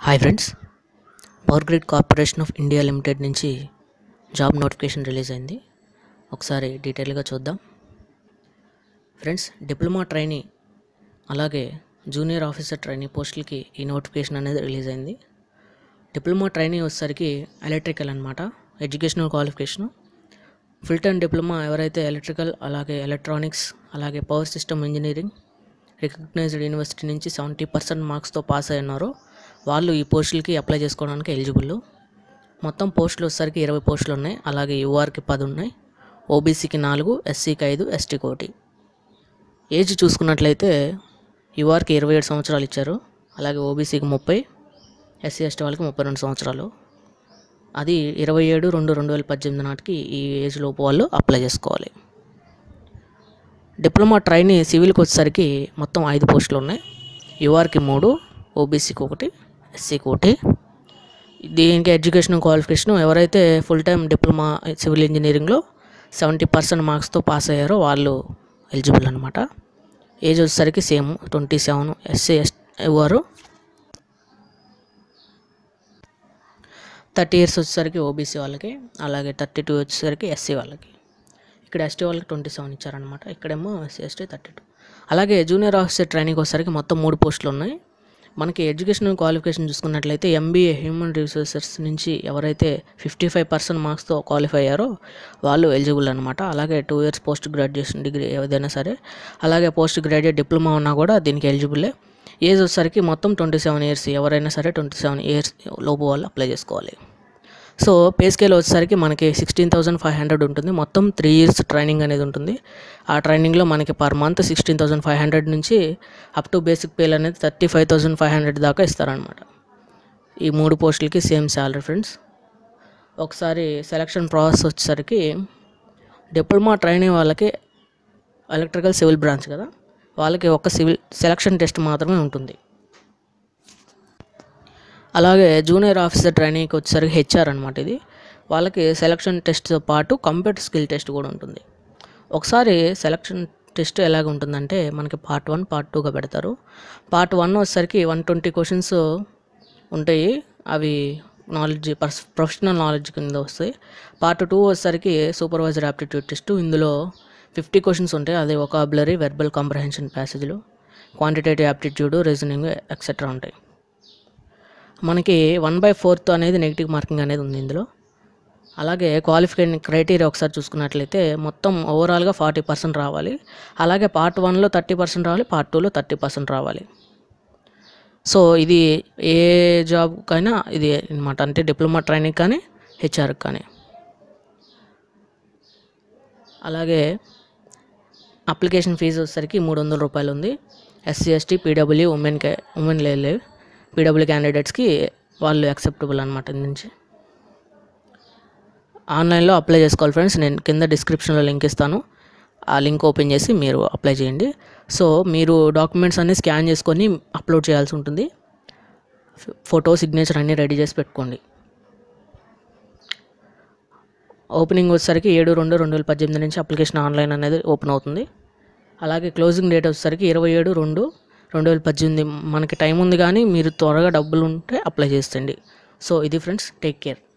hi friends power grid corporation of India limited నుంచి job notification release అయింది ఒకసారి డీటెయిల్గా చూద్దాం ఫ్రెండ్స్ డిప్లొమా ట్రైనీ అలాగే జూనియర్ ఆఫీసర్ ట్రైనీ పోస్టులకి ఈ నోటిఫికేషన్ అనేది రిలీజ్ అయింది డిప్లొమా ట్రైనీ వచ్చేసరికి ఎలక్ట్రికల్ అనమాట educational qualification full time diploma ఎవరైతే ఎలక్ట్రికల్ అలాగే ఎలక్ట్రానిక్స్ అలాగే power system engineering recognised university నుంచి సెవెంటీ పర్సెంట్ మార్క్స్తో పాస్ అయి ఉన్నారో వాళ్ళు ఈ పోస్టులకి అప్లై చేసుకోవడానికి ఎలిజిబుల్ మొత్తం పోస్టులు వచ్చేసరికి ఇరవై పోస్టులు ఉన్నాయి అలాగే యూఆర్కి పది ఉన్నాయి ఓబీసీకి నాలుగు ఎస్సీకి ఐదు ఎస్టీకి ఒకటి ఏజ్ చూసుకున్నట్లయితే యూఆర్కి ఇరవై ఏడు సంవత్సరాలు ఇచ్చారు అలాగే ఓబీసీకి ముప్పై ఎస్సీ ఎస్టీ వాళ్ళకి ముప్పై రెండు సంవత్సరాలు అది ఇరవై ఏడు రెండు రెండు వేల పద్దెనిమిది నాటికి ఈ ఏజ్ లోపు వాళ్ళు అప్లై చేసుకోవాలి డిప్లొమా ట్రైనీ సివిల్కి వచ్చేసరికి మొత్తం ఐదు పోస్టులు ఉన్నాయి యూఆర్కి మూడు ఓబీసీకి ఒకటి ఎస్సీకి ఒకటి దీనికి ఎడ్యుకేషన్ క్వాలిఫికేషన్ ఎవరైతే ఫుల్ టైం డిప్లొమా సివిల్ ఇంజనీరింగ్లో సెవెంటీ పర్సెంట్ మార్క్స్తో పాస్ అయ్యారో వాళ్ళు ఎలిజిబుల్ అనమాట ఏజ్ వచ్చేసరికి same twenty seven SC S వారు థర్టీ ఇయర్స్ వచ్చేసరికి ఓబీసీ వాళ్ళకి అలాగే థర్టీ టూ వచ్చేసరికి ఎస్సీ వాళ్ళకి ఇక్కడ ఎస్టీ వాళ్ళకి ట్వంటీ సెవెన్ ఇచ్చారనమాట ఇక్కడేమో ఎస్సీ ఎస్టీ థర్టీ టూ అలాగే జూనియర్ ఆఫీసర్ ట్రైనింగ్ వచ్చేసరికి మొత్తం మూడు పోస్టులు ఉన్నాయి మనకి ఎడ్యుకేషనల్ క్వాలిఫికేషన్ చూసుకున్నట్లయితే ఎంబీఏ హ్యూమన్ రిసోర్సెస్ నుంచి ఎవరైతే ఫిఫ్టీ ఫైవ్ పర్సెంట్ మార్క్స్తో క్వాలిఫై అయ్యారో వాళ్ళు ఎలిజిబుల్ అనమాట అలాగే two years post graduation degree ఏదైనా సరే అలాగే పోస్ట్ గ్రాడ్యుయేట్ డిప్లొమా ఉన్నా కూడా దీనికి ఎలిజిబులే ఏజ్ వచ్చేసరికి మొత్తం ట్వంటీ సెవెన్ ఇయర్స్ ఎవరైనా సరే ట్వంటీ సెవెన్ ఇయర్స్ లోపు వాళ్ళు అప్లై చేసుకోవాలి సో పే స్కేల్ వచ్చేసరికి మనకి సిక్స్టీన్ థౌసండ్ ఫైవ్ హండ్రెడ్ ఉంటుంది మొత్తం త్రీ ఇయర్స్ ట్రైనింగ్ అనేది ఉంటుంది ఆ ట్రైనింగ్లో మనకి per month sixteen thousand five hundred నుంచి అప్ టు బేసిక్ పేల్ అనేది thirty five thousand five hundred దాకా ఇస్తారనమాట ఈ మూడు పోస్టులకి సేమ్ శాలరీ ఫ్రెండ్స్ ఒకసారి సెలక్షన్ ప్రాసెస్ వచ్చేసరికి డిప్లొమా ట్రైనింగ్ వాళ్ళకి ఎలక్ట్రికల్ సివిల్ బ్రాంచ్ కదా వాళ్ళకి ఒక సివిల్ సెలక్షన్ టెస్ట్ మాత్రమే ఉంటుంది అలాగే జూనియర్ ఆఫీసర్ ట్రైనింగ్కి వచ్చేసరికి హెచ్ఆర్ అనమాట ఇది వాళ్ళకి సెలక్షన్ టెస్ట్తో పాటు కంప్యూటర్ స్కిల్ టెస్ట్ కూడా ఉంటుంది ఒకసారి సెలక్షన్ టెస్ట్ ఎలాగ ఉంటుందంటే మనకి పార్ట్ వన్ పార్ట్ టూగా పెడతారు పార్ట్ వన్ వచ్చేసరికి వన్ ట్వంటీ క్వశ్చన్స్ ఉంటాయి అవి నాలెడ్జ్ పర్స్ ప్రొఫెషనల్ నాలెడ్జ్ కింద వస్తాయి పార్ట్ టూ వచ్చేసరికి సూపర్వైజర్ యాప్టిట్యూడ్ టెస్ట్ ఇందులో ఫిఫ్టీ క్వశ్చన్స్ ఉంటాయి అదే ఒకాబులరీ వెర్బల్ కాంప్రహెన్షన్ ప్యాసేజ్లు క్వాంటిటేటివ్ యాప్టిట్యూడ్ రీజనింగ్ ఎక్సెట్రా ఉంటాయి మనకి వన్ బై ఫోర్త్ అనేది నెగిటివ్ మార్కింగ్ అనేది ఉంది ఇందులో అలాగే క్వాలిఫికేషన్ క్రైటీరియా ఒకసారి చూసుకున్నట్లయితే మొత్తం ఓవరాల్గా ఫార్టీ పర్సెంట్ రావాలి అలాగే పార్ట్ వన్లో థర్టీ పర్సెంట్ రావాలి పార్ట్ టూలో థర్టీ పర్సెంట్ రావాలి సో ఇది ఏ జాబ్కైనా ఇది అనమాట అంటే డిప్లొమా ట్రైనింగ్ కానీ హెచ్ఆర్కి కానీ అలాగే అప్లికేషన్ ఫీజు వచ్చేసరికి మూడు వందల రూపాయలు ఉంది ఎస్సీ ఎస్టీ పీడబ్ల్యూ ఉమెన్ కే ఉమెన్ లేదు పీడబ్ల్యూ క్యాండిడేట్స్కి వాళ్ళు యాక్సెప్టబుల్ అనమాట నుంచి ఆన్లైన్లో అప్లై చేసుకోవాలి ఫ్రెండ్స్ నేను కింద డిస్క్రిప్షన్లో లింక్ ఇస్తాను ఆ లింక్ ఓపెన్ చేసి మీరు అప్లై చేయండి సో మీరు డాక్యుమెంట్స్ అన్నీ స్కాన్ చేసుకొని అప్లోడ్ చేయాల్సి ఉంటుంది ఫోటో సిగ్నేచర్ అన్నీ రెడీ చేసి పెట్టుకోండి ఓపెనింగ్ వచ్చేసరికి ఏడు రెండు రెండు వేల పద్దెనిమిది నుంచి అప్లికేషన్ ఆన్లైన్ అనేది ఓపెన్ అవుతుంది అలాగే క్లోజింగ్ డేట్ వచ్చేసరికి ఇరవై ఏడు రెండు రెండు వేల పద్దెనిమిది మనకి టైం ఉంది కానీ మీరు త్వరగా డబ్బులు ఉంటే అప్లై చేస్తండి సో ఇది ఫ్రెండ్స్ టేక్ కేర్